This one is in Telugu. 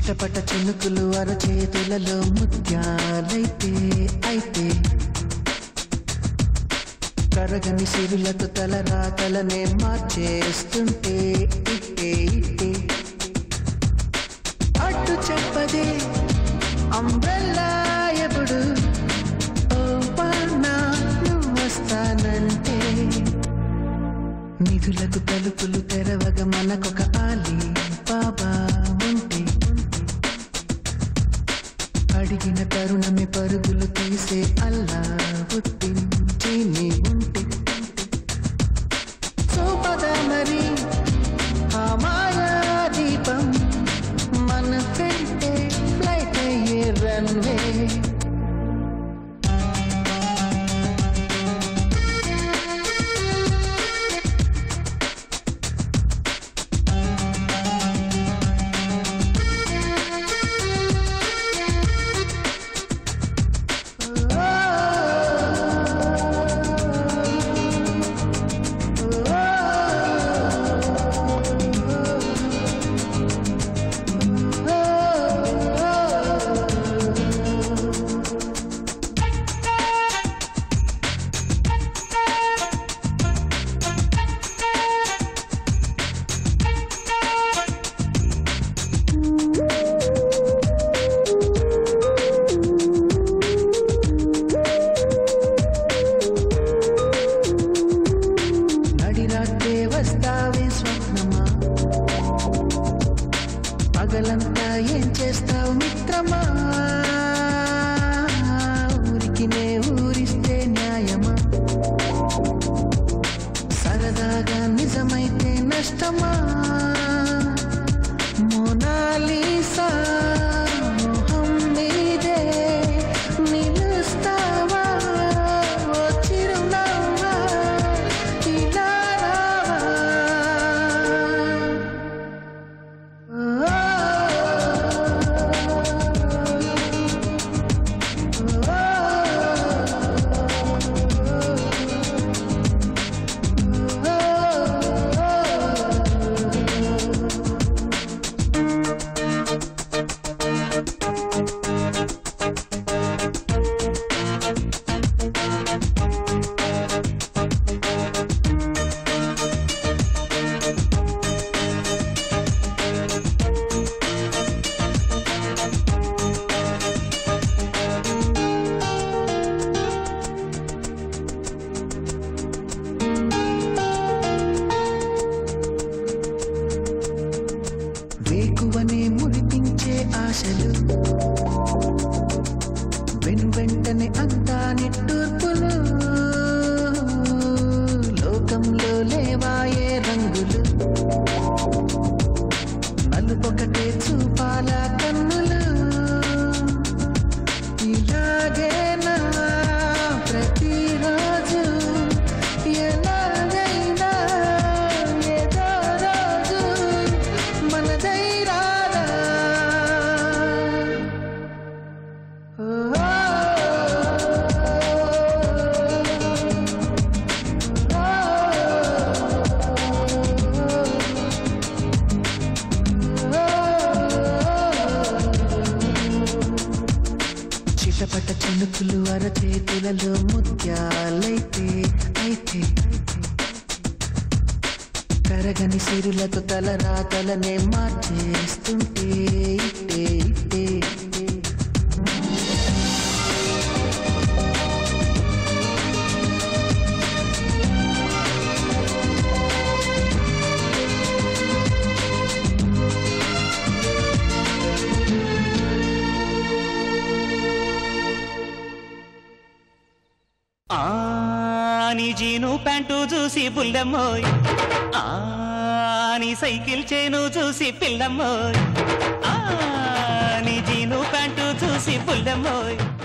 చిటపట చినుకులు అరచేతులలో ముత్యాలైతే అయితే కరగని సిరులతో తల రాతలనే మార్చేస్తుంటే ఇట్టే ఇట్టే అడ్డు చెప్పదే అంబ్రెల్లా ఎప్పుడు ఓ వానా నువ్వు వస్తానంటే నిధులకు తలుపులు తెరవగ మనకొక ఆలి బాబా ఉంటే అడిగిన తరుణమే పరుగులు తీసే అల్లా పుట్టించి నీ ఉంటే చూపద మరి ఆ మాయా దీపం మన కంటే ఫ్లైట్ అయ్యే రన్వే నడిరాత్రే వస్తావే స్వప్నమా పగలంతా ఏం చేస్తావు మిత్రమా ఊరికి నే ఊరిస్తే న్యాయమా సరదాగా నిజమైతే నష్టమా మోనాలీసా మొహం మీదే నిలుస్తావా ఓ చిరునవ్వా ఇలా రావా వేకువనే మురిపించే ఆశలు వెను వెంటనే అంతా నిట్టూర్పులు లోకంలో లేవాయే రంగులు నలుపొకటే చూపాల కన్నులు ఇలాగేనా ప్రతిరోజు ఎలాగైనా ఏదో రోజు మనదై రాదా చిటపట చినుకులు అరచేతులలో ముత్యాలైతే అయితే కరగని సిరులతో తల రాతలనే మార్చేస్తుంటే ఇట్టే ఇట్టే ఇట్టే. ఆ నీ జీను ప్యాంటు చూసి బుల్లమ్మోయ్ ఆ నీ సైకిల్ చేను చూసి పిల్లమ్మోయ్ ఆ నీ జీను ప్యాంటు చూసి బుల్లమ్మోయ్